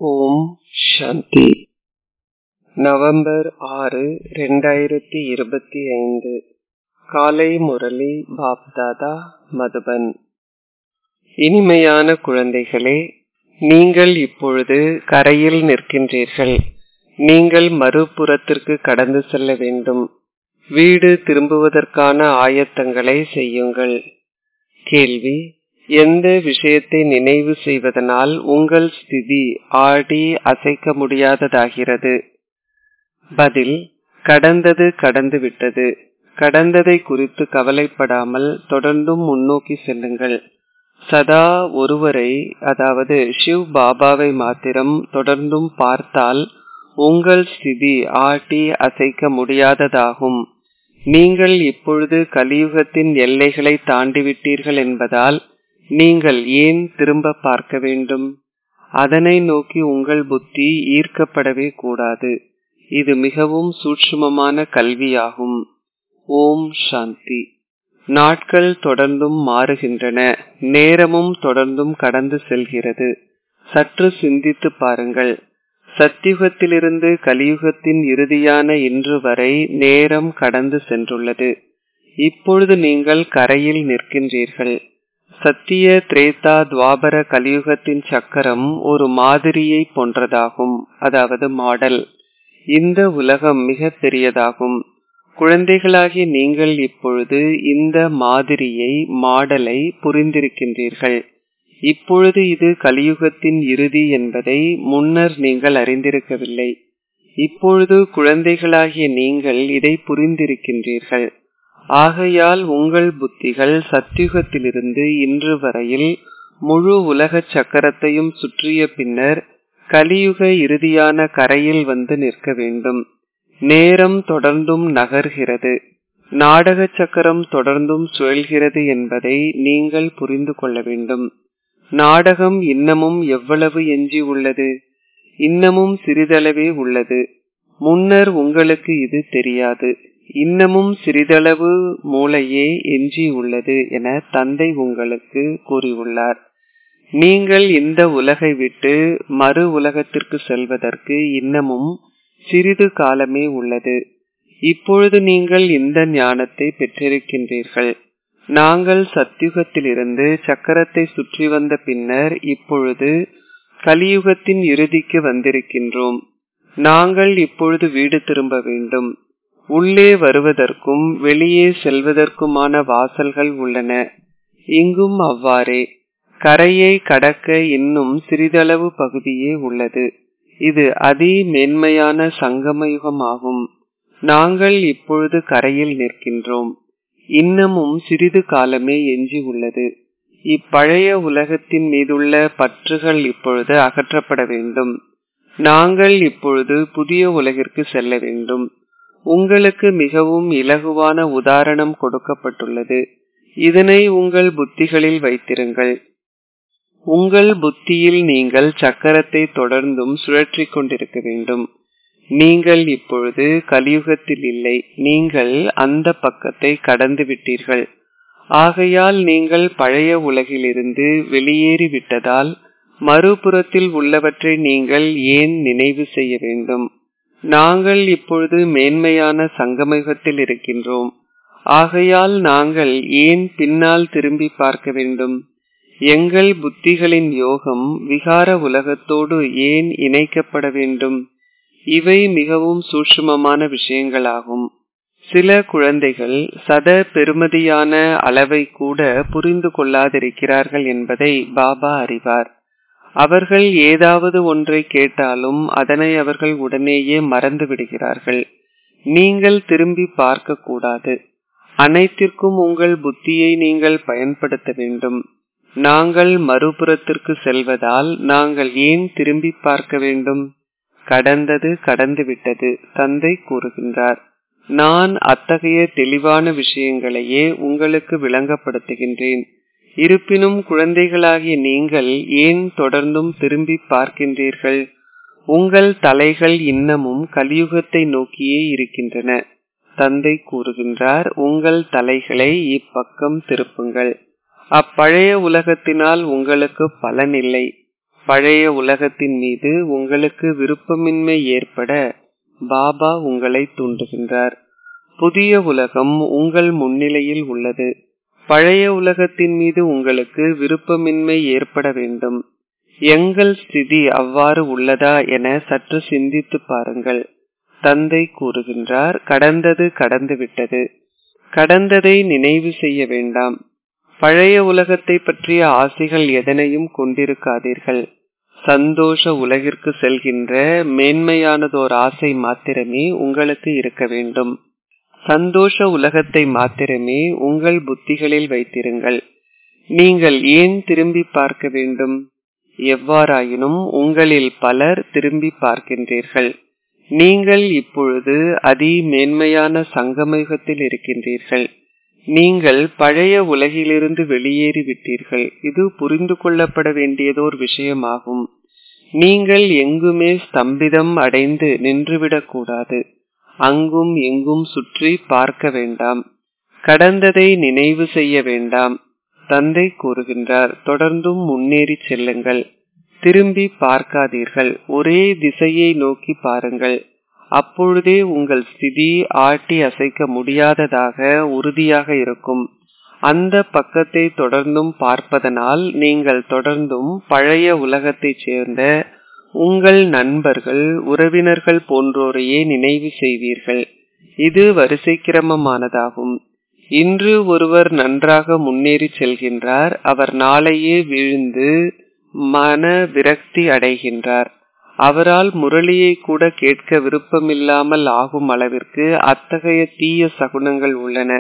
ஓம் சாந்தி November ஆறு ரெண்டாயிரத்தி இருபத்தி ஐந்து காலை முரளி பாப்தாதா மதுபன் இனிமையான குழந்தைகளே நீங்கள் இப்பொழுது கரையில் நிற்கின்றீர்கள் நீங்கள் மறுபுறத்திற்கு கடந்து செல்ல வேண்டும் வீடு திரும்புவதற்கான ஆயத்தங்களை செய்யுங்கள் கேள்வி எந்த விஷயத்தை நினைவு செய்வதனால் உங்கள் ஸ்திதி ஆடி அசைக்க முடியாததாகிறது பதில் கடந்தது கடந்து விட்டது கடந்ததை குறித்து கவலைப்படாமல் தொடர்ந்தும் முன்னோக்கி செல்லுங்கள் சதா ஒருவரை அதாவது சிவ் பாபாவை மாத்திரம் தொடர்ந்தும் பார்த்தால் உங்கள் ஸ்திதி ஆட்டி அசைக்க முடியாததாகும் நீங்கள் இப்பொழுது கலியுகத்தின் எல்லைகளை தாண்டிவிட்டீர்கள் என்பதால் நீங்கள் ஏன் திரும்ப பார்க்க வேண்டும் அதனை நோக்கி உங்கள் புத்தி ஈர்க்கப்படவே கூடாது இது மிகவும் சூட்சுமமான கல்வியாகும் ஓம் சாந்தி நாட்கள் தொடர்ந்தும் மாறுகின்றன நேரமும் தொடர்ந்தும் கடந்து செல்கிறது சற்று சிந்தித்து பாருங்கள் சத்தியுகத்திலிருந்து கலியுகத்தின் இறுதியான இன்று வரை நேரம் கடந்து சென்றுள்ளது இப்பொழுது நீங்கள் கரையில் நிற்கின்றீர்கள் சத்திய திரேதா துவாபர கலியுகத்தின் சக்கரம் ஒரு மாதிரியை போன்றதாகும் அதாவது மாடல் இந்த உலகம் மிக பெரியதாகும் குழந்தைகளாகி நீங்கள் இப்பொழுது இந்த மாதிரியை மாடலை புரிந்திருக்கின்றீர்கள் இப்பொழுது இது கலியுகத்தின் இறுதி என்பதை முன்னர் நீங்கள் அறிந்திருக்கவில்லை இப்பொழுது குழந்தைகளாகிய நீங்கள் இதை புரிந்திருக்கின்றீர்கள் ஆகையால் உங்கள் புத்திகள் சத்தியுகத்திலிருந்து இன்று வரையில் முழு உலக சக்கரத்தையும் சுற்றிய பின்னர் கலியுக இறுதியான கரையில் வந்து நிற்க வேண்டும் நேரம் தொடர்ந்தும் நகர்கிறது நாடக சக்கரம் தொடர்ந்தும் சுழல்கிறது என்பதை நீங்கள் புரிந்து கொள்ள வேண்டும் நாடகம் இன்னமும் எவ்வளவு எஞ்சி உள்ளது இன்னமும் சிறிதளவே உள்ளது முன்னர் உங்களுக்கு இது தெரியாது இன்னமும் சிறிதளவு மூளையே எஞ்சி உள்ளது என தந்தை உங்களுக்கு கூறியுள்ளார் நீங்கள் இந்த உலகை விட்டு மறு உலகத்திற்கு செல்வதற்கு இன்னமும் சிறிது காலமே உள்ளது இப்பொழுது நீங்கள் இந்த ஞானத்தை பெற்றிருக்கின்றீர்கள் நாங்கள் சத்தியுகத்திலிருந்து சக்கரத்தை சுற்றி வந்த பின்னர் இப்பொழுது கலியுகத்தின் இறுதிக்கு வந்திருக்கின்றோம் நாங்கள் இப்பொழுது வீடு திரும்ப வேண்டும் உள்ளே வருவதற்கும் வெளியே செல்வதற்குமான வாசல்கள் உள்ளன இங்கும் அவ்வாறே கரையை கடக்க இன்னும் சிறிதளவு பகுதியே உள்ளது இது அதி மேன்மையான சங்கமயுகமாகும் நாங்கள் இப்பொழுது கரையில் நிற்கின்றோம் இன்னமும் சிறிது காலமே எஞ்சி உள்ளது இப்பழைய உலகத்தின் மீதுள்ள பற்றுகள் இப்பொழுது அகற்றப்பட வேண்டும் நாங்கள் இப்பொழுது புதிய உலகிற்கு செல்ல வேண்டும் உங்களுக்கு மிகவும் இலகுவான உதாரணம் கொடுக்கப்பட்டுள்ளது இதனை உங்கள் புத்திகளில் வைத்திருங்கள் உங்கள் புத்தியில் நீங்கள் சக்கரத்தை தொடர்ந்தும் சுழற்றி கொண்டிருக்க வேண்டும் நீங்கள் இப்பொழுது கலியுகத்தில் இல்லை நீங்கள் அந்த பக்கத்தை கடந்து விட்டீர்கள் ஆகையால் நீங்கள் பழைய உலகிலிருந்து வெளியேறி விட்டதால் மறுபுறத்தில் உள்ளவற்றை நீங்கள் ஏன் நினைவு செய்ய வேண்டும் நாங்கள் இப்பொழுது மேன்மையான சங்கமயுகத்தில் இருக்கின்றோம் ஆகையால் நாங்கள் ஏன் பின்னால் திரும்பி பார்க்க வேண்டும் எங்கள் புத்திகளின் யோகம் விகார உலகத்தோடு ஏன் இணைக்கப்பட வேண்டும் இவை மிகவும் சூட்சுமமான விஷயங்களாகும் சில குழந்தைகள் சத பெருமதியான அளவை கூட புரிந்து கொள்ளாதிருக்கிறார்கள் என்பதை பாபா அறிவார் அவர்கள் ஏதாவது ஒன்றை கேட்டாலும் அதனை அவர்கள் உடனேயே மறந்து விடுகிறார்கள் நீங்கள் திரும்பி பார்க்க கூடாது அனைத்திற்கும் உங்கள் புத்தியை நீங்கள் பயன்படுத்த வேண்டும் நாங்கள் மறுபுறத்திற்கு செல்வதால் நாங்கள் ஏன் திரும்பி பார்க்க வேண்டும் கடந்தது கடந்து விட்டது தந்தை கூறுகின்றார் நான் அத்தகைய தெளிவான விஷயங்களையே உங்களுக்கு விளங்கப்படுத்துகின்றேன் இருப்பினும் குழந்தைகளாகிய நீங்கள் ஏன் தொடர்ந்தும் திரும்பி பார்க்கின்றீர்கள் உங்கள் தலைகள் இன்னமும் கலியுகத்தை நோக்கியே இருக்கின்றன தந்தை கூறுகின்றார் உங்கள் தலைகளை இப்பக்கம் திருப்புங்கள் அப்பழைய உலகத்தினால் உங்களுக்கு பலனில்லை பழைய உலகத்தின் மீது உங்களுக்கு விருப்பமின்மை ஏற்பட பாபா உங்களை தூண்டுகின்றார் புதிய உலகம் உங்கள் முன்னிலையில் உள்ளது பழைய உலகத்தின் மீது உங்களுக்கு விருப்பமின்மை ஏற்பட வேண்டும் எங்கள் ஸ்திதி அவ்வாறு உள்ளதா என சற்று சிந்தித்து பாருங்கள் தந்தை கூறுகின்றார் கடந்தது கடந்துவிட்டது கடந்ததை நினைவு செய்ய வேண்டாம் பழைய உலகத்தை பற்றிய ஆசைகள் எதனையும் கொண்டிருக்காதீர்கள் சந்தோஷ உலகிற்கு செல்கின்ற மேன்மையானதோர் ஆசை மாத்திரமே உங்களுக்கு இருக்க வேண்டும் சந்தோஷ உலகத்தை மாத்திரமே உங்கள் புத்திகளில் வைத்திருங்கள் நீங்கள் ஏன் திரும்பி பார்க்க வேண்டும் எவ்வாறாயினும் உங்களில் பலர் திரும்பி பார்க்கின்றீர்கள் நீங்கள் இப்பொழுது அதி மேன்மையான சங்கமயுகத்தில் இருக்கின்றீர்கள் நீங்கள் பழைய உலகிலிருந்து வெளியேறி விட்டீர்கள் இது புரிந்து கொள்ளப்பட வேண்டியதோர் விஷயமாகும் நீங்கள் எங்குமே ஸ்தம்பிதம் அடைந்து நின்றுவிடக் கூடாது அங்கும் எங்கும் சுற்றி பார்க்க வேண்டாம் கடந்ததை நினைவு செய்ய வேண்டாம் தந்தை கூறுகின்றார் தொடர்ந்தும் முன்னேறி செல்லுங்கள் திரும்பி பார்க்காதீர்கள் ஒரே திசையை நோக்கி பாருங்கள் அப்பொழுதே உங்கள் ஸ்திதி ஆட்டி அசைக்க முடியாததாக உறுதியாக இருக்கும் அந்த பக்கத்தை தொடர்ந்தும் பார்ப்பதனால் நீங்கள் தொடர்ந்தும் பழைய உலகத்தைச் சேர்ந்த உங்கள் நண்பர்கள் உறவினர்கள் போன்றோரையே நினைவு செய்வீர்கள் இது வரிசை கிரமமானதாகும் இன்று ஒருவர் நன்றாக முன்னேறி செல்கின்றார் அவர் நாளையே விழுந்து மன விரக்தி அடைகின்றார் அவரால் முரளியை கூட கேட்க விருப்பமில்லாமல் ஆகும் அளவிற்கு அத்தகைய தீய சகுனங்கள் உள்ளன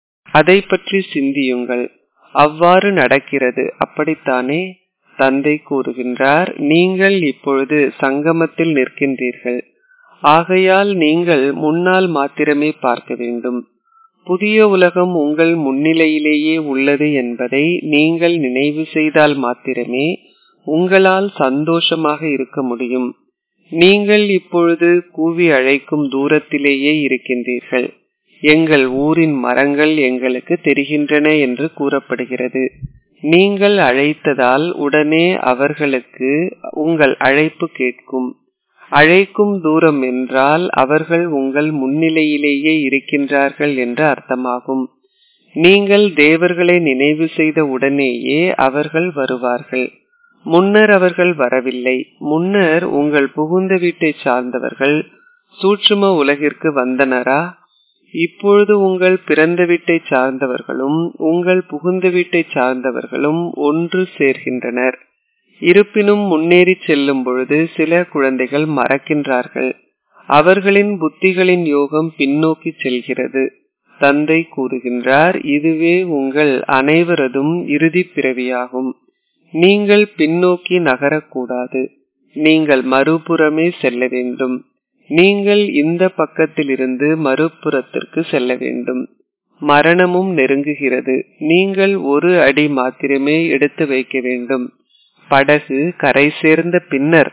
அதை பற்றி சிந்தியுங்கள் அவ்வாறு நடக்கிறது அப்படித்தானே தந்தை கூறுகின்றார் நீங்கள் இப்பொழுது சங்கமத்தில் நிற்கின்றீர்கள் ஆகையால் நீங்கள் முன்னால் மாத்திரமே பார்க்க வேண்டும் புதிய உலகம் உங்கள் முன்னிலையிலேயே உள்ளது என்பதை நீங்கள் நினைவு செய்தால் மாத்திரமே உங்களால் சந்தோஷமாக இருக்க முடியும் நீங்கள் இப்பொழுது கூவி அழைக்கும் தூரத்திலேயே இருக்கின்றீர்கள் எங்கள் ஊரின் மரங்கள் எங்களுக்கு தெரிகின்றன என்று கூறப்படுகிறது நீங்கள் அழைத்ததால் உடனே அவர்களுக்கு உங்கள் அழைப்பு கேட்கும் அழைக்கும் தூரம் என்றால் அவர்கள் உங்கள் முன்னிலையிலேயே இருக்கின்றார்கள் என்று அர்த்தமாகும் நீங்கள் தேவர்களை நினைவு செய்த உடனேயே அவர்கள் வருவார்கள் முன்னர் அவர்கள் வரவில்லை முன்னர் உங்கள் புகுந்த வீட்டை சார்ந்தவர்கள் சூட்சும உலகிற்கு வந்தனரா இப்பொழுது உங்கள் பிறந்த வீட்டை சார்ந்தவர்களும் உங்கள் புகுந்த வீட்டை சார்ந்தவர்களும் ஒன்று சேர்கின்றனர் இருப்பினும் முன்னேறி செல்லும் பொழுது சில குழந்தைகள் மறக்கின்றார்கள் அவர்களின் புத்திகளின் யோகம் பின்னோக்கி செல்கிறது தந்தை கூறுகின்றார் இதுவே உங்கள் அனைவரதும் இறுதி பிறவியாகும் நீங்கள் பின்னோக்கி நகரக்கூடாது நீங்கள் மறுபுறமே செல்ல வேண்டும் நீங்கள் இந்த பக்கத்திலிருந்து மறுபுறத்திற்கு செல்ல வேண்டும் மரணமும் நெருங்குகிறது நீங்கள் ஒரு அடி மாத்திரமே எடுத்து வைக்க வேண்டும் படகு கரை சேர்ந்த பின்னர்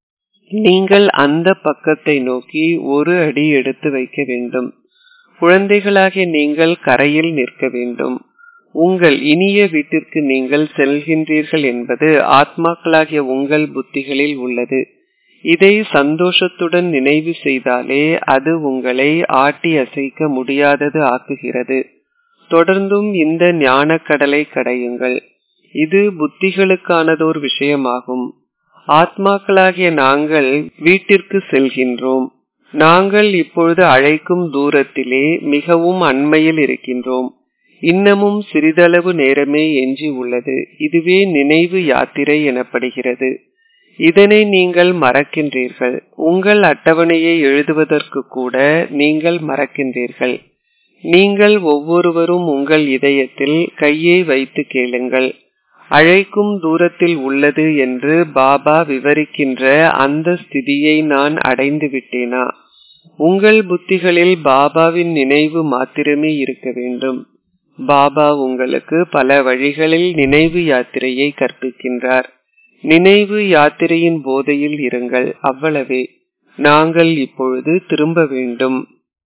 நீங்கள் அந்த பக்கத்தை நோக்கி ஒரு அடி எடுத்து வைக்க வேண்டும் குழந்தைகளாகிய நீங்கள் கரையில் நிற்க வேண்டும் உங்கள் இனிய வீட்டிற்கு நீங்கள் செல்கின்றீர்கள் என்பது ஆத்மாக்களாகிய உங்கள் புத்திகளில் உள்ளது இதை சந்தோஷத்துடன் நினைவு செய்தாலே அது உங்களை ஆட்டி அசைக்க முடியாதது ஆக்குகிறது தொடர்ந்தும் இந்த ஞான கடலை கடையுங்கள் இது புத்திகளுக்கானதோர் விஷயமாகும் ஆத்மாக்களாகிய நாங்கள் வீட்டிற்கு செல்கின்றோம் நாங்கள் இப்பொழுது அழைக்கும் தூரத்திலே மிகவும் அண்மையில் இருக்கின்றோம் இன்னமும் சிறிதளவு நேரமே எஞ்சி உள்ளது இதுவே நினைவு யாத்திரை எனப்படுகிறது இதனை நீங்கள் மறக்கின்றீர்கள் உங்கள் அட்டவணையை எழுதுவதற்கு கூட நீங்கள் மறக்கின்றீர்கள் நீங்கள் ஒவ்வொருவரும் உங்கள் இதயத்தில் கையை வைத்து கேளுங்கள் அழைக்கும் தூரத்தில் உள்ளது என்று பாபா விவரிக்கின்ற அந்த ஸ்திதியை நான் அடைந்து விட்டேனா உங்கள் புத்திகளில் பாபாவின் நினைவு மாத்திரமே இருக்க வேண்டும் பாபா உங்களுக்கு பல வழிகளில் நினைவு யாத்திரையை கற்பிக்கின்றார் நினைவு யாத்திரையின் போதையில் இருங்கள் அவ்வளவே நாங்கள் இப்பொழுது திரும்ப வேண்டும்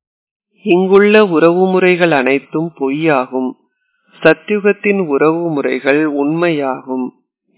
இங்குள்ள உறவு முறைகள் அனைத்தும் பொய்யாகும் சத்யுகத்தின் உறவு முறைகள் உண்மையாகும்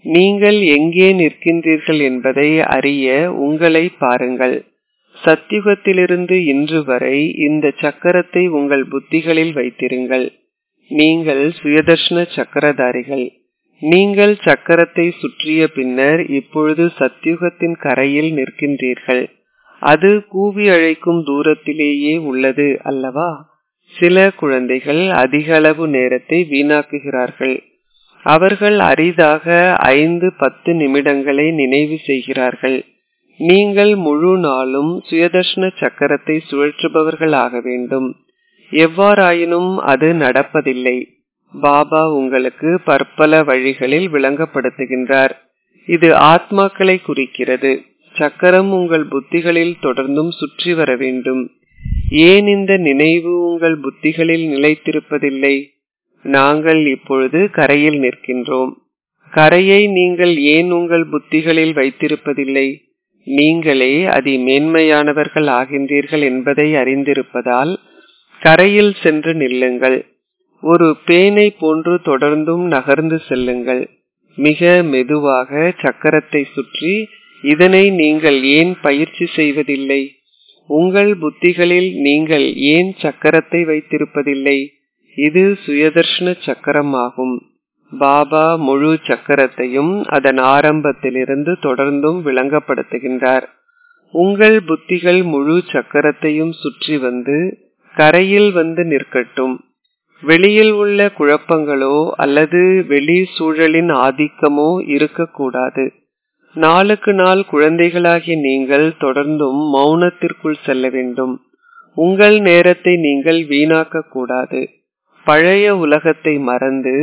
நீங்கள் எங்கே நிற்கின்றீர்கள் என்பதை அறிய உங்களை பாருங்கள் சத்தியுகத்திலிருந்து இன்று வரை இந்த சக்கரத்தை உங்கள் புத்திகளில் வைத்திருங்கள் நீங்கள் சுயதர்ஷன சக்கரதாரிகள் நீங்கள் சக்கரத்தை சுற்றிய பின்னர் இப்பொழுது சத்தியுகத்தின் கரையில் நிற்கின்றீர்கள் அது கூவி அழைக்கும் தூரத்திலேயே உள்ளது அல்லவா சில குழந்தைகள் அதிக அளவு நேரத்தை வீணாக்குகிறார்கள் அவர்கள் அரிதாக ஐந்து பத்து நிமிடங்களை நினைவு செய்கிறார்கள் நீங்கள் முழு நாளும் சுயதர்ஷன சக்கரத்தை சுழற்றுபவர்கள் ஆக வேண்டும் எவ்வாறாயினும் அது நடப்பதில்லை பாபா உங்களுக்கு பற்பல வழிகளில் விளங்கப்படுத்துகின்றார் இது ஆத்மாக்களை குறிக்கிறது சக்கரம் உங்கள் புத்திகளில் தொடர்ந்தும் சுற்றி வர வேண்டும் ஏன் இந்த நினைவு உங்கள் புத்திகளில் நிலைத்திருப்பதில்லை நாங்கள் இப்பொழுது கரையில் நிற்கின்றோம் கரையை நீங்கள் ஏன் உங்கள் புத்திகளில் வைத்திருப்பதில்லை நீங்களே அதி மேன்மையானவர்கள் ஆகின்றீர்கள் என்பதை அறிந்திருப்பதால் கரையில் சென்று நில்லுங்கள் ஒரு பேனை போன்று தொடர்ந்தும் நகர்ந்து செல்லுங்கள் மிக மெதுவாக சக்கரத்தை சுற்றி இதனை நீங்கள் ஏன் பயிற்சி செய்வதில்லை உங்கள் புத்திகளில் நீங்கள் ஏன் சக்கரத்தை வைத்திருப்பதில்லை இது சுயதர்ஷன சக்கரமாகும் பாபா முழு சக்கரத்தையும் அதன் ஆரம்பத்திலிருந்து தொடர்ந்தும் விளங்கப்படுத்துகின்றார் உங்கள் புத்திகள் முழு சக்கரத்தையும் சுற்றி வந்து கரையில் வந்து நிற்கட்டும் வெளியில் உள்ள குழப்பங்களோ அல்லது வெளி சூழலின் ஆதிக்கமோ இருக்கக்கூடாது நாளுக்கு நாள் குழந்தைகளாகிய நீங்கள் தொடர்ந்தும் மௌனத்திற்குள் செல்ல வேண்டும் உங்கள் நேரத்தை நீங்கள் வீணாக்க கூடாது பழைய உலகத்தை மறந்து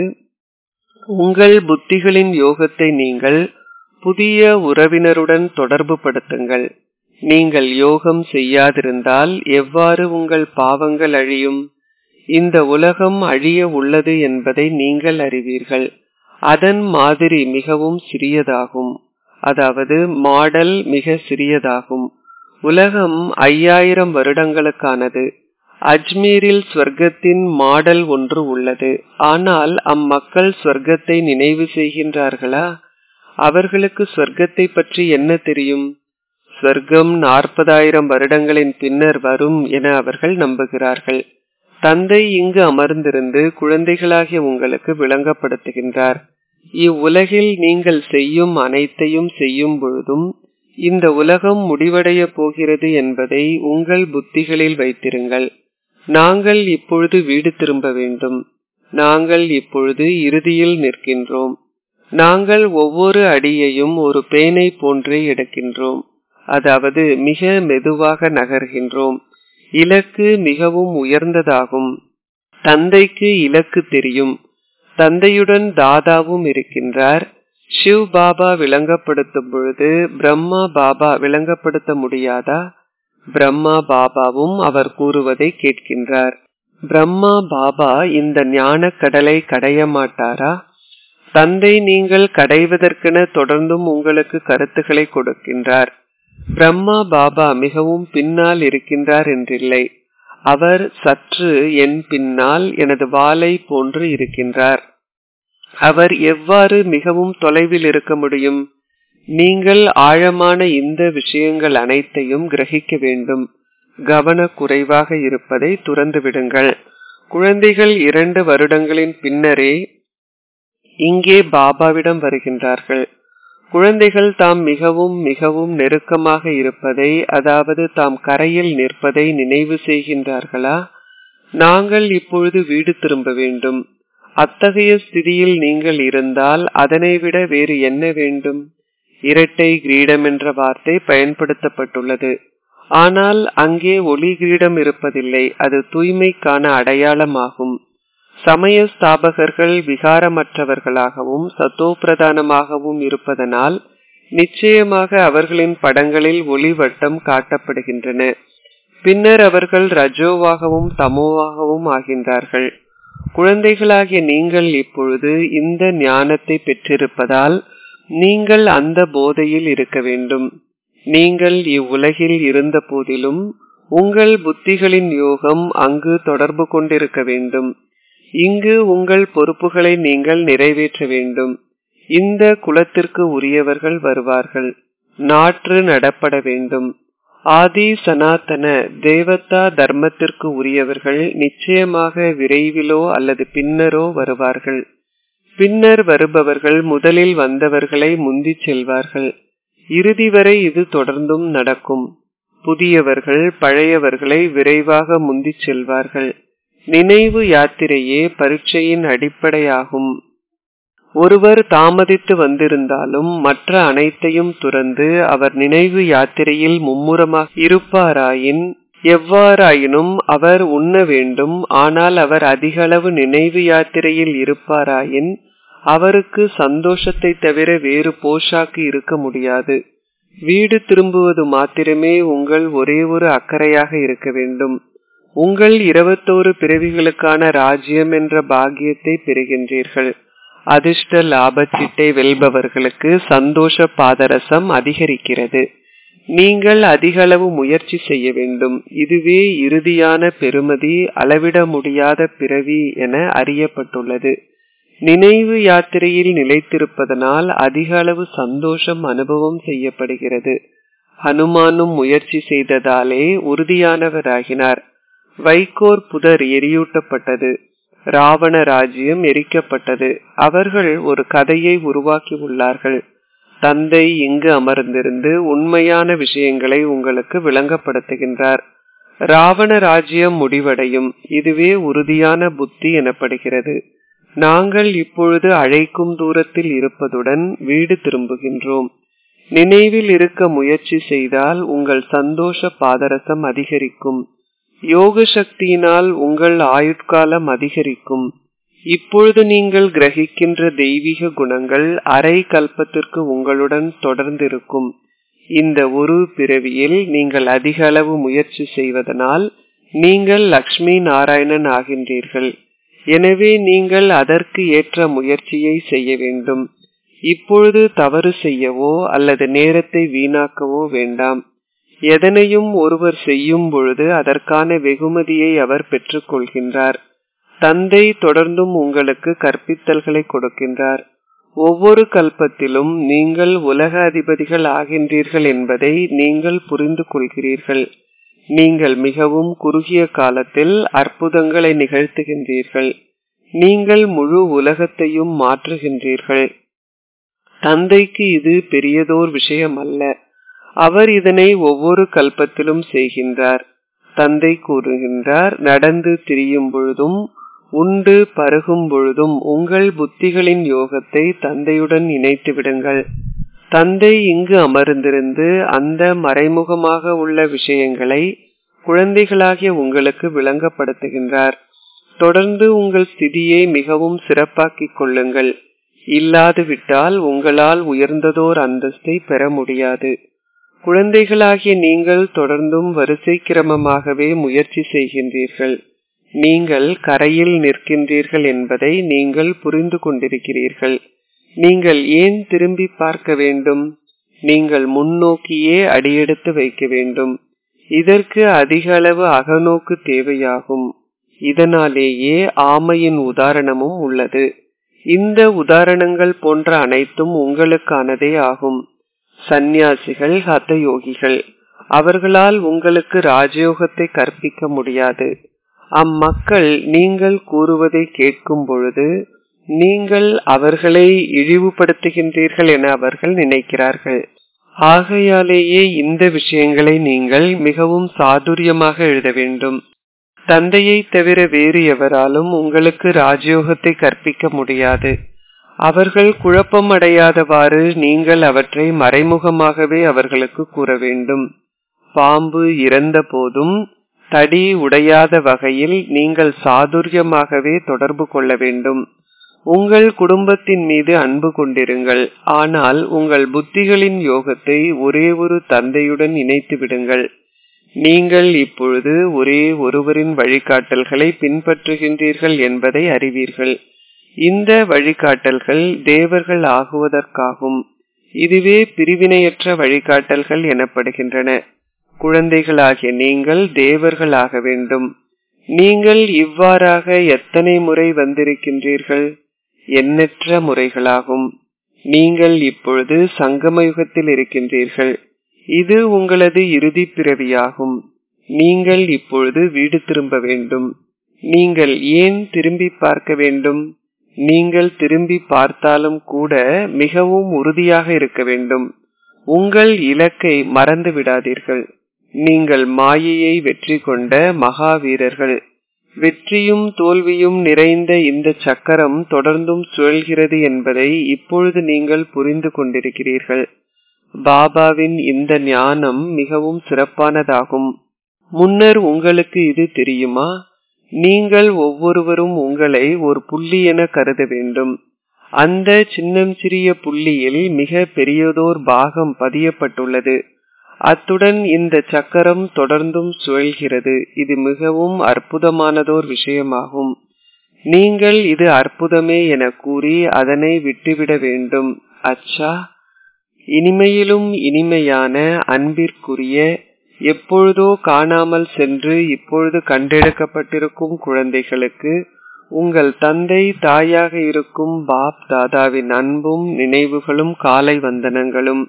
உங்கள் புத்திகளின் யோகத்தை நீங்கள் புதிய உறவினருடன் தொடர்பு படுத்துங்கள் நீங்கள் யோகம் செய்யாதிருந்தால் எவ்வாறு உங்கள் பாவங்கள் அழியும் இந்த உலகம் அழிய உள்ளது என்பதை நீங்கள் அறிவீர்கள் அதன் மாதிரி மிகவும் சிறியதாகும் அதாவது மாடல் மிக சிறியதாகும் உலகம் ஐயாயிரம் வருடங்களுக்கானது அஜ்மீரில் ஸ்வர்க்கத்தின் மாடல் ஒன்று உள்ளது ஆனால் அம்மக்கள் ஸ்வர்க்கத்தை நினைவு செய்கின்றார்களா அவர்களுக்கு ஸ்வர்க்கத்தை பற்றி என்ன தெரியும் ஸ்வர்க்கம் நாற்பதாயிரம் வருடங்களின் பின்னர் வரும் என அவர்கள் நம்புகிறார்கள் தந்தை இங்கு அமர்ந்திருந்து குழந்தைகளாகிய உங்களுக்கு விளங்கப்படுத்துகின்றார் இவ்வுலகில் நீங்கள் செய்யும் அனைத்தையும் செய்யும் பொழுதும் இந்த உலகம் முடிவடைய போகிறது என்பதை உங்கள் புத்திகளில் வைத்திருங்கள் நாங்கள் இப்பொழுது வீடு திரும்ப வேண்டும் நாங்கள் இப்பொழுது இறுதியில் நிற்கின்றோம் நாங்கள் ஒவ்வொரு அடியையும் ஒரு பேனை போன்றே எடுக்கின்றோம் அதாவது மிக மெதுவாக நகர்கின்றோம் இலக்கு மிகவும் உயர்ந்ததாகும் தந்தைக்கு இலக்கு தெரியும் தந்தையுடன் தாதாவும் இருக்கின்றார் சிவ் பாபா விளங்கப்படுத்தும் பொழுது பிரம்மா பாபா விளங்கப்படுத்த முடியாதா பிரம்மா பாபாவும் அவர் கூறுவதை கேட்கின்றார் பிரம்மா பாபா இந்த ஞான கடலை கடைய மாட்டாரா தந்தை நீங்கள் கடைவதற்கென தொடர்ந்தும் உங்களுக்கு கருத்துக்களை கொடுக்கின்றார் பிரம்மா பாபா மிகவும் பின்னால் இருக்கின்றார் என்றில்லை அவர் சற்று என் பின்னால் எனது வாளை போன்று இருக்கின்றார் அவர் எவ்வாறு மிகவும் தொலைவில் இருக்க முடியும் நீங்கள் ஆழமான இந்த விஷயங்கள் அனைத்தையும் கிரகிக்க வேண்டும் கவன குறைவாக இருப்பதை துறந்து விடுங்கள் குழந்தைகள் இரண்டு வருடங்களின் பின்னரே இங்கே பாபாவிடம் வருகின்றார்கள் குழந்தைகள் தாம் மிகவும் மிகவும் நெருக்கமாக இருப்பதை அதாவது தாம் கரையில் நிற்பதை நினைவு செய்கின்றார்களா நாங்கள் இப்பொழுது வீடு திரும்ப வேண்டும் அத்தகைய ஸ்திதியில் நீங்கள் இருந்தால் அதனை விட வேறு என்ன வேண்டும் இரட்டை கிரீடம் என்ற வார்த்தை பயன்படுத்தப்பட்டுள்ளது ஆனால் அங்கே ஒளி கிரீடம் இருப்பதில்லை அது தூய்மைக்கான அடையாளமாகும் சமய ஸ்தாபகர்கள் விகாரமற்றவர்களாகவும் சத்தோப்பிரதானமாகவும் இருப்பதனால் நிச்சயமாக அவர்களின் படங்களில் ஒளிவட்டம் காட்டப்படுகின்றன பின்னர் அவர்கள் ரஜோவாகவும் தமோவாகவும் ஆகின்றார்கள் குழந்தைகளாகிய நீங்கள் இப்பொழுது இந்த ஞானத்தை பெற்றிருப்பதால் நீங்கள் அந்த போதையில் இருக்க வேண்டும் நீங்கள் இவ்வுலகில் இருந்த போதிலும் உங்கள் புத்திகளின் யோகம் அங்கு தொடர்பு கொண்டிருக்க வேண்டும் இங்கு உங்கள் பொறுப்புகளை நீங்கள் நிறைவேற்ற வேண்டும் இந்த குலத்திற்கு உரியவர்கள் வருவார்கள் நாற்று நடப்பட வேண்டும் ஆதி சனாதன தேவதா தர்மத்திற்கு உரியவர்கள் நிச்சயமாக விரைவிலோ அல்லது பின்னரோ வருவார்கள் பின்னர் வருபவர்கள் முதலில் வந்தவர்களை முந்திச் செல்வார்கள் இறுதி வரை இது தொடர்ந்தும் நடக்கும் புதியவர்கள் பழையவர்களை விரைவாக முந்திச் செல்வார்கள் நினைவு யாத்திரையே பரீட்சையின் அடிப்படையாகும் ஒருவர் தாமதித்து வந்திருந்தாலும் மற்ற அனைத்தையும் துறந்து அவர் நினைவு யாத்திரையில் மும்முரமாக இருப்பாராயின் எவ்வாறாயினும் அவர் உண்ண வேண்டும் ஆனால் அவர் அதிகளவு நினைவு யாத்திரையில் இருப்பாராயின் அவருக்கு சந்தோஷத்தை தவிர வேறு போஷாக்கு இருக்க முடியாது வீடு திரும்புவது மாத்திரமே உங்கள் ஒரே ஒரு அக்கறையாக இருக்க வேண்டும் உங்கள் இருபத்தோரு பிறவிகளுக்கான ராஜ்யம் என்ற பாக்கியத்தை பெறுகின்றீர்கள் அதிர்ஷ்ட லாபச்சீட்டை வெல்பவர்களுக்கு சந்தோஷ பாதரசம் அதிகரிக்கிறது நீங்கள் அதிகளவு முயற்சி செய்ய வேண்டும் இதுவே இறுதியான பெருமதி அளவிட முடியாத பிறவி என அறியப்பட்டுள்ளது நினைவு யாத்திரையில் நிலைத்திருப்பதனால் அதிக அளவு சந்தோஷம் அனுபவம் செய்யப்படுகிறது ஹனுமானும் முயற்சி செய்ததாலே உறுதியானவராகினார் வைகோர் புதர் எரியூட்டப்பட்டது ராவண ராஜ்யம் எரிக்கப்பட்டது அவர்கள் ஒரு கதையை உருவாக்கி உள்ளார்கள் தந்தை இங்கு அமர்ந்திருந்து உண்மையான விஷயங்களை உங்களுக்கு விளங்கப்படுத்துகின்றார் ராவண ராஜ்யம் முடிவடையும் இதுவே உறுதியான புத்தி எனப்படுகிறது நாங்கள் இப்பொழுது அழைக்கும் தூரத்தில் இருப்பதுடன் வீடு திரும்புகின்றோம் நினைவில் இருக்க முயற்சி செய்தால் உங்கள் சந்தோஷ பாதரசம் அதிகரிக்கும் யோக சக்தியினால் உங்கள் ஆயுட்காலம் அதிகரிக்கும் இப்பொழுது நீங்கள் கிரகிக்கின்ற தெய்வீக குணங்கள் அரை கல்பத்திற்கு உங்களுடன் தொடர்ந்திருக்கும் இந்த ஒரு பிறவியில் நீங்கள் அதிக அளவு முயற்சி செய்வதனால் நீங்கள் லக்ஷ்மி நாராயணன் ஆகின்றீர்கள் எனவே நீங்கள் அதற்கு ஏற்ற முயற்சியை செய்ய வேண்டும் இப்பொழுது தவறு செய்யவோ அல்லது நேரத்தை வீணாக்கவோ வேண்டாம் எதனையும் ஒருவர் செய்யும் பொழுது அதற்கான வெகுமதியை அவர் பெற்றுக்கொள்கின்றார் தந்தை தொடர்ந்தும் உங்களுக்கு கற்பித்தல்களை கொடுக்கின்றார் ஒவ்வொரு கல்பத்திலும் நீங்கள் உலக அதிபதிகள் ஆகின்றீர்கள் என்பதை நீங்கள் புரிந்து கொள்கிறீர்கள் நீங்கள் மிகவும் குறுகிய காலத்தில் அற்புதங்களை நிகழ்த்துகின்றீர்கள் நீங்கள் முழு உலகத்தையும் மாற்றுகின்றீர்கள் தந்தைக்கு இது பெரியதோர் விஷயம் அல்ல அவர் இதனை ஒவ்வொரு கல்பத்திலும் செய்கின்றார் தந்தை கூறுகின்றார் நடந்து திரியும் பொழுதும் உண்டு பருகும் பொழுதும் உங்கள் புத்திகளின் யோகத்தை தந்தையுடன் இணைத்து விடுங்கள் தந்தை இங்கு அமர்ந்திருந்து அந்த மறைமுகமாக உள்ள விஷயங்களை குழந்தைகளாகிய உங்களுக்கு விளங்கப்படுத்துகின்றார் தொடர்ந்து உங்கள் ஸ்திதியை மிகவும் சிறப்பாக்கிக் கொள்ளுங்கள் இல்லாது விட்டால் உங்களால் உயர்ந்ததோர் அந்தஸ்தை பெற முடியாது குழந்தைகளாகிய நீங்கள் தொடர்ந்தும் வரிசை கிரமமாகவே முயற்சி செய்கின்றீர்கள் நீங்கள் கரையில் நிற்கின்றீர்கள் என்பதை நீங்கள் புரிந்து கொண்டிருக்கிறீர்கள் நீங்கள் ஏன் திரும்பி பார்க்க வேண்டும் நீங்கள் முன்னோக்கியே அடியெடுத்து வைக்க வேண்டும் இதற்கு அதிக அளவு அகநோக்கு தேவையாகும் இதனாலேயே ஆமையின் உதாரணமும் உள்ளது இந்த உதாரணங்கள் போன்ற அனைத்தும் உங்களுக்கானதே ஆகும் சந்நியாசிகள் ஹத யோகிகள் அவர்களால் உங்களுக்கு ராஜயோகத்தை கற்பிக்க முடியாது அம்மக்கள் நீங்கள் கூறுவதை கேட்கும் பொழுது நீங்கள் அவர்களை இழிவுபடுத்துகின்றீர்கள் என அவர்கள் நினைக்கிறார்கள் ஆகையாலேயே இந்த விஷயங்களை நீங்கள் மிகவும் சாதுரியமாக எழுத வேண்டும் தந்தையை தவிர வேறு எவராலும் உங்களுக்கு ராஜயோகத்தை கற்பிக்க முடியாது அவர்கள் குழப்பம் அடையாதவாறு நீங்கள் அவற்றை மறைமுகமாகவே அவர்களுக்கு கூற வேண்டும் பாம்பு இறந்த போதும் தடி உடையாத வகையில் நீங்கள் சாதுரியமாகவே தொடர்பு கொள்ள வேண்டும் உங்கள் குடும்பத்தின் மீது அன்பு கொண்டிருங்கள் ஆனால் உங்கள் புத்திகளின் யோகத்தை ஒரே ஒரு தந்தையுடன் இணைத்து விடுங்கள் நீங்கள் இப்பொழுது ஒரே ஒருவரின் வழிகாட்டல்களை பின்பற்றுகின்றீர்கள் என்பதை அறிவீர்கள் இந்த வழிகாட்டல்கள் தேவர்கள் ஆகுவதற்காகும் இதுவே பிரிவினையற்ற வழிகாட்டல்கள் எனப்படுகின்றன குழந்தைகளாகிய நீங்கள் தேவர்கள் ஆக வேண்டும் நீங்கள் இவ்வாறாக எத்தனை முறை வந்திருக்கின்றீர்கள் எண்ணற்ற முறைகளாகும் நீங்கள் இப்பொழுது சங்கம யுகத்தில் இருக்கின்றீர்கள் இது உங்களது இறுதி பிறவியாகும் நீங்கள் இப்பொழுது வீடு திரும்ப வேண்டும் நீங்கள் ஏன் திரும்பி பார்க்க வேண்டும் நீங்கள் திரும்பி பார்த்தாலும் கூட மிகவும் உறுதியாக இருக்க வேண்டும் உங்கள் இலக்கை மறந்து விடாதீர்கள் நீங்கள் மாயையை வெற்றி கொண்ட மகாவீரர்கள் வெற்றியும் தோல்வியும் நிறைந்த இந்த சக்கரம் தொடர்ந்தும் சுழல்கிறது என்பதை இப்பொழுது நீங்கள் புரிந்து கொண்டிருக்கிறீர்கள் பாபாவின் இந்த ஞானம் மிகவும் சிறப்பானதாகும் முன்னர் உங்களுக்கு இது தெரியுமா நீங்கள் ஒவ்வொருவரும் உங்களை ஒரு புள்ளி என கருத வேண்டும் அந்த சின்னம் சிறிய புள்ளியில் மிக பெரியதோர் பாகம் பதியப்பட்டுள்ளது அத்துடன் இந்த சக்கரம் தொடர்ந்தும் சுழல்கிறது இது மிகவும் அற்புதமானதோர் விஷயமாகும் நீங்கள் இது அற்புதமே என கூறி அதனை விட்டுவிட வேண்டும் அச்சா இனிமையிலும் இனிமையான அன்பிற்குரிய எப்பொழுதோ காணாமல் சென்று இப்பொழுது கண்டெடுக்கப்பட்டிருக்கும் குழந்தைகளுக்கு உங்கள் தந்தை தாயாக இருக்கும் பாப் தாதாவின் அன்பும் நினைவுகளும் காலை வந்தனங்களும்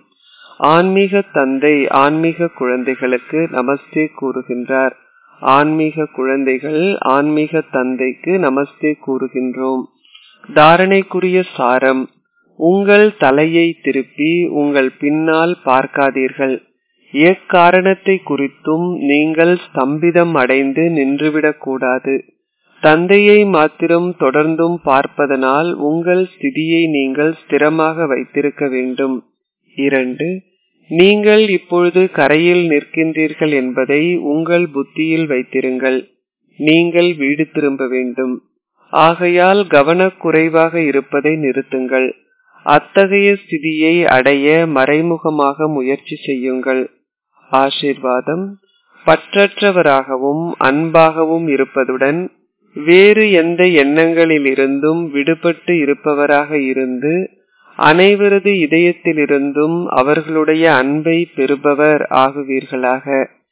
ஆன்மீக தந்தை ஆன்மீக குழந்தைகளுக்கு நமஸ்தே கூறுகின்றார் ஆன்மீக குழந்தைகள் ஆன்மீக தந்தைக்கு நமஸ்தே கூறுகின்றோம் தாரணைக்குரிய சாரம் உங்கள் தலையை திருப்பி உங்கள் பின்னால் பார்க்காதீர்கள் எக்காரணத்தை குறித்தும் நீங்கள் ஸ்தம்பிதம் அடைந்து நின்றுவிடக் கூடாது தந்தையை மாத்திரம் தொடர்ந்தும் பார்ப்பதனால் உங்கள் ஸ்திதியை நீங்கள் ஸ்திரமாக வைத்திருக்க வேண்டும் இரண்டு நீங்கள் இப்பொழுது கரையில் நிற்கின்றீர்கள் என்பதை உங்கள் புத்தியில் வைத்திருங்கள் நீங்கள் வீடு திரும்ப வேண்டும் ஆகையால் கவனக்குறைவாக இருப்பதை நிறுத்துங்கள் அத்தகைய ஸ்திதியை அடைய மறைமுகமாக முயற்சி செய்யுங்கள் ஆசிர்வாதம் பற்றற்றவராகவும் அன்பாகவும் இருப்பதுடன் வேறு எந்த எண்ணங்களிலிருந்தும் விடுபட்டு இருப்பவராக இருந்து அனைவரது இதயத்திலிருந்தும் அவர்களுடைய அன்பை பெறுபவர் ஆகுவீர்களாக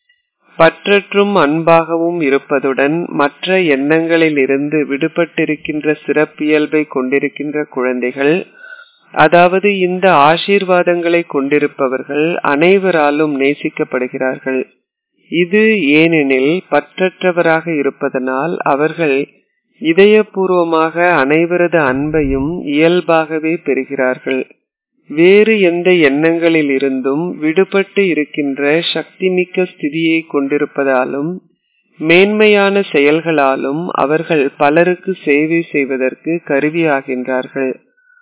பற்றற்றும் அன்பாகவும் இருப்பதுடன் மற்ற எண்ணங்களிலிருந்து விடுபட்டிருக்கின்ற சிறப்பியல்பை கொண்டிருக்கின்ற குழந்தைகள் அதாவது இந்த ஆசீர்வாதங்களை கொண்டிருப்பவர்கள் அனைவராலும் நேசிக்கப்படுகிறார்கள் இது ஏனெனில் பற்றற்றவராக இருப்பதனால் அவர்கள் இதயபூர்வமாக அனைவரது அன்பையும் இயல்பாகவே பெறுகிறார்கள் வேறு எந்த எண்ணங்களில் இருந்தும் விடுபட்டு இருக்கின்ற சக்திமிக்க ஸ்திதியை கொண்டிருப்பதாலும் மேன்மையான செயல்களாலும் அவர்கள் பலருக்கு சேவை செய்வதற்கு கருவியாகின்றார்கள்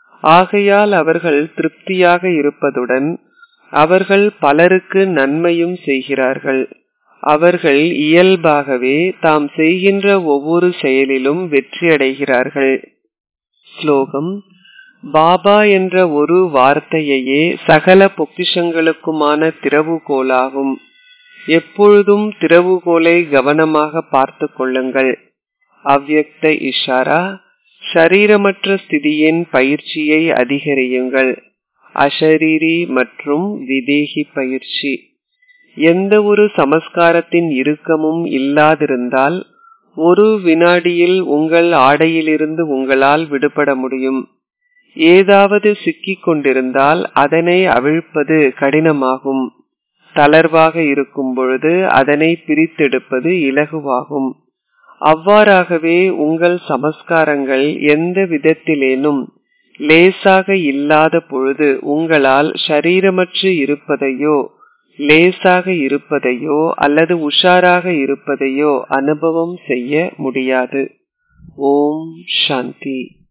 ஆகையால் அவர்கள் திருப்தியாக இருப்பதுடன் அவர்கள் பலருக்கு நன்மையும் செய்கிறார்கள் அவர்கள் இயல்பாகவே தாம் செய்கின்ற ஒவ்வொரு செயலிலும் வெற்றியடைகிறார்கள் ஸ்லோகம் பாபா என்ற ஒரு வார்த்தையையே சகல பொக்கிஷங்களுக்குமான திறவுகோலாகும் எப்பொழுதும் திறவுகோலை கவனமாக பார்த்து கொள்ளுங்கள் அவ்யக்த இஷாரா ஷரீரமற்ற ஸ்திதியின் பயிற்சியை அதிகரியுங்கள் அஷரீரி மற்றும் விதேகி பயிற்சி எந்த ஒரு சமஸ்காரத்தின் இறுக்கமும் இல்லாதிருந்தால் ஒரு வினாடியில் உங்கள் ஆடையிலிருந்து உங்களால் விடுபட முடியும் ஏதாவது சிக்கிக் கொண்டிருந்தால் அதனை அவிழ்ப்பது கடினமாகும் தளர்வாக இருக்கும் பொழுது அதனை பிரித்தெடுப்பது இலகுவாகும் அவ்வாறாகவே உங்கள் சமஸ்காரங்கள் எந்த விதத்திலேனும் லேசாக இல்லாத பொழுது உங்களால் ஷரீரமற்று இருப்பதையோ லேசாக இருப்பதையோ அல்லது உஷாராக இருப்பதையோ அனுபவம் செய்ய முடியாது ஓம் சாந்தி